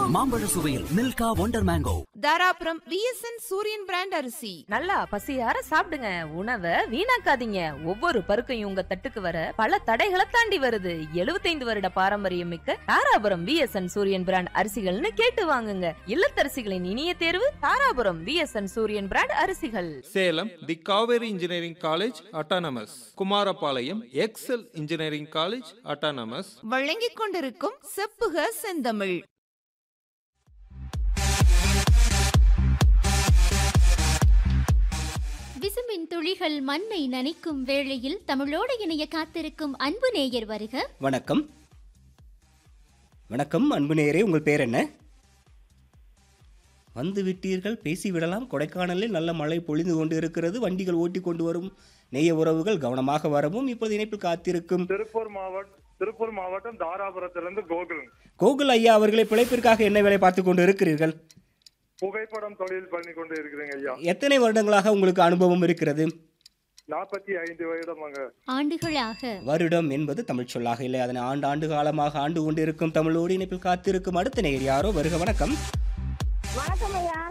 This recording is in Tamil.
மாம்பழ சுவையில் Milka wonder mango Dharapuram VSN Suriyan brand அரிசி நல்லா பசியார சாப்பிடுங்க உணவை வீணாக்காதீங்க ஒவ்வொரு பருக்கையும் உங்க தட்டுக்கு வர பல தடைகளை தாண்டி வருது 75 வருட பாரம்பரியம் மிக்க தாராபுரம் விஎஸ்என் சூரியன் பிராண்ட் அரிசிகள்னு கேட்டு வாங்குங்க இல்லத்தரசிகளின் இனிய தேர்வு தாராபுரம் விஎஸ்என் சூரியன் பிராண்ட் அரிசிகள் Salem the Kaveri engineering college autonomous Kumarapalayam Excel engineering college autonomous வழங்கிக் கொண்டிருக்கும் செப்புக செந்தமிழ் விசும்பின் துளிகள் மண்ணை நனைக்கும் வேளையில் தமிழோடு இணைய காத்திருக்கும் அன்பு நேயர் வருக வணக்கம் வணக்கம் அன்பு நேயரே உங்கள் பேர் என்ன வந்து விட்டீர்கள் பேசிவிடலாம் கொடைக்கானலில் நல்ல மழை பொழிந்து கொண்டு இருக்கிறது வண்டிகள் ஓட்டி கொண்டு வரும் நேய உறவுகள் கவனமாக வரவும் இப்போது இணைப்பில் காத்திருக்கும் திருப்பூர் மாவட்டம் திருப்பூர் மாவட்டம் தாராபுரத்திலிருந்து கோகுல் கோகுல் ஐயா அவர்களை பிழைப்பிற்காக என்ன வேலை பார்த்து கொண்டு இருக்கிறீர்கள் புகைப்படம் தொழில் பண்ணி கொண்டு இருக்கிறேங்க ஐயா எத்தனை வருடங்களாக உங்களுக்கு அனுபவம் இருக்கிறது நாற்பத்தி ஐந்து வயதமாங்க ஆண்டுகளாக வருடம் என்பது தமிழ் சொல்லாக இல்லை அதனை ஆண்டு ஆண்டு காலமாக ஆண்டு கொண்டிருக்கும் தமிழோடு இணைப்பில் காத்திருக்கும் அடுத்த நேயர் யாரோ வருக வணக்கம் வணக்கம் ஐயா